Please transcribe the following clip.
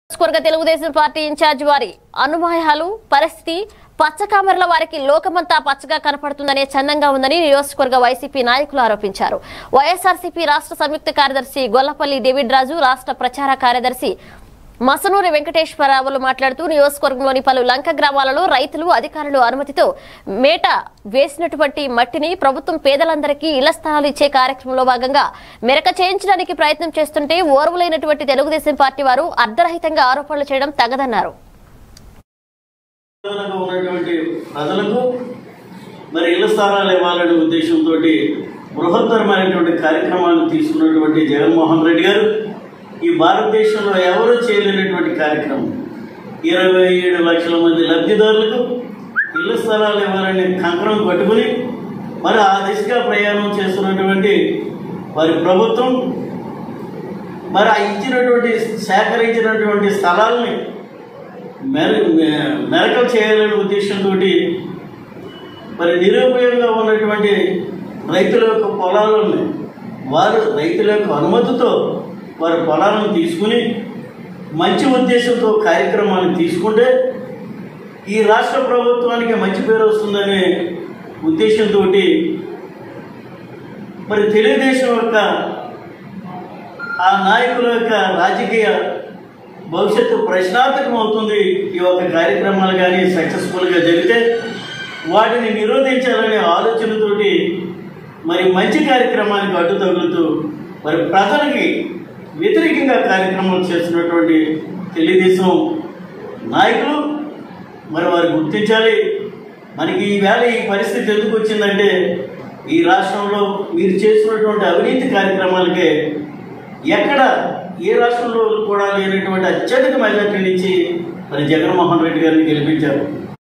నియోజకవర్గ Telugu Desam party incharge వారి అనుమాయాలు పరిస్థితి పచ్చకామెరల వారికి లోకమంతా పచ్చగా కనపడుతుందనే చందంగా ఉందని నియోజకవర్గ వైసీపీ నాయకులు ఆరోపించారు వైఎస్ఆర్సీపీ రాష్ట్ర సంయుక్త కార్యదర్శి గొల్లపల్లి డేవిడ్ రాజు రాష్ట్ర ప్రచార కార్యదర్శి మసనూరి వెంకటేశ్వరరావులు మాట్లాడుతూ నియోజకవర్గంలోని పలు లంక గ్రామాలలో రైతులు అధికారులు అనుమతితో మేట వేసినటువంటి మట్టిని ప్రభుత్వం పేదలందరికీ ఇళ్ల స్థలాలు ఇచ్చే కార్యక్రమంలో భాగంగా మెరక చేయించడానికి ప్రయత్నం చేస్తుంటే ఓర్వులైనటువంటి తెలుగుదేశం పార్టీ వారు అర్ధరహితంగా ఆరోపణలు చేయడం తగదన్నారు ప్రజలకు ఉన్నటువంటి ప్రజలకు మరి ఇళ్ల స్థానాలు ఇవ్వాలనే ఉద్దేశంతో బృహత్తరమైనటువంటి కార్యక్రమాలు తీసుకున్నటువంటి జగన్మోహన్ రెడ్డి గారు ఈ భారతదేశంలో ఎవరూ చేయలేనటువంటి కార్యక్రమం ఇరవై ఏడు లక్షల మంది లబ్ధిదారులకు ఇళ్ల స్థలాలు ఇవ్వాలని కంకణం కట్టుకుని మరి ఆ దిశగా ప్రయాణం చేస్తున్నటువంటి వారి ప్రభుత్వం మరి ఆ ఇచ్చినటువంటి సేకరించినటువంటి స్థలాల్ని మెర మె- మెరకలు చేయాలనే ఉద్దేశంతో మరి నిరుపయోగంగా ఉన్నటువంటి రైతుల యొక్క పొలాలను వారు రైతుల యొక్క అనుమతితో వారి పొలాలను తీసుకుని మంచి ఉద్దేశంతో కార్యక్రమాన్ని తీసుకుంటే ఈ రాష్ట్ర ప్రభుత్వానికి మంచి పేరు వస్తుందనే ఉద్దేశంతో మరి తెలుగుదేశం యొక్క ఆ నాయకుల యొక్క రాజకీయ భవిష్యత్తు ప్రశ్నార్థకం అవుతుంది ఈ యొక్క కార్యక్రమాలు కానీ సక్సెస్ఫుల్గా జరిగితే వాటిని నిరోధించాలనే ఆలోచనతోటి మరి మంచి కార్యక్రమానికి అడ్డు తగులుతూ మరి ప్రజలకి వ్యతిరేకంగా కార్యక్రమాలు చేస్తున్నటువంటి తెలుగుదేశం నాయకులు మరి వారు గుర్తించాలి మనకి ఈవేళ ఈ పరిస్థితి ఎందుకు వచ్చిందంటే ఈ రాష్ట్రంలో మీరు చేస్తున్నటువంటి అవినీతి కార్యక్రమాలకే ఎక్కడ ఏ రాష్ట్రంలో కూడా లేనటువంటి అత్యధిక మెజార్టీ నుంచి మరి జగన్మోహన్ రెడ్డి గారిని గెలిపించారు